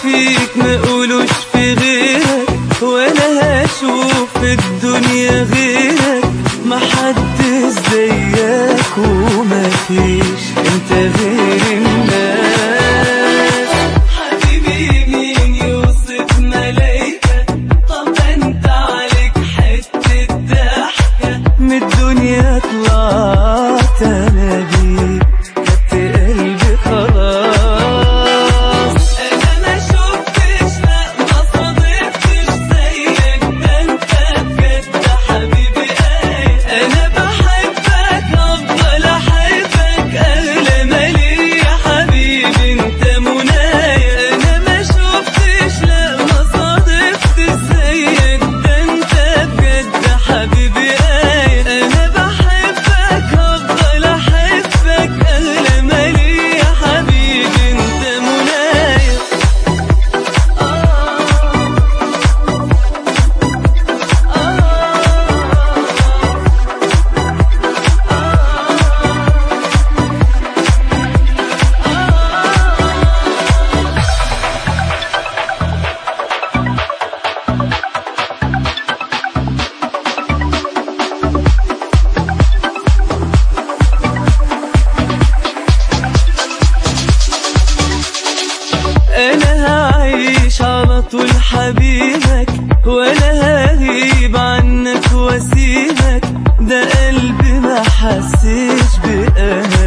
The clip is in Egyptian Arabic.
فيك ما قولوش في غيرك وانا هشوف الدنيا غيرك ما حد زيك وما فيش انت غير الناس حبيبي مين يوصف ملايكة طب انت عليك حتة ضحكة من الدنيا طلعت انا بيك خدت قلبي خلاص انا ما شفتش لا ما صادفتش زيك ده انت بجد حبيبي ايه انا بحبك افضل احبك اغلى مالي يا حبيبي انت منايا انا ما شفتش لا ما صادفتش زيك ده انت بجد حبيبي ايه انا بحبك افضل احبك اغلى مالي يا حبيبي انت منايا انا هعيش على طول حبيبك ولا هغيب عنك واسيبك ده قلبي ما حسيش بأمان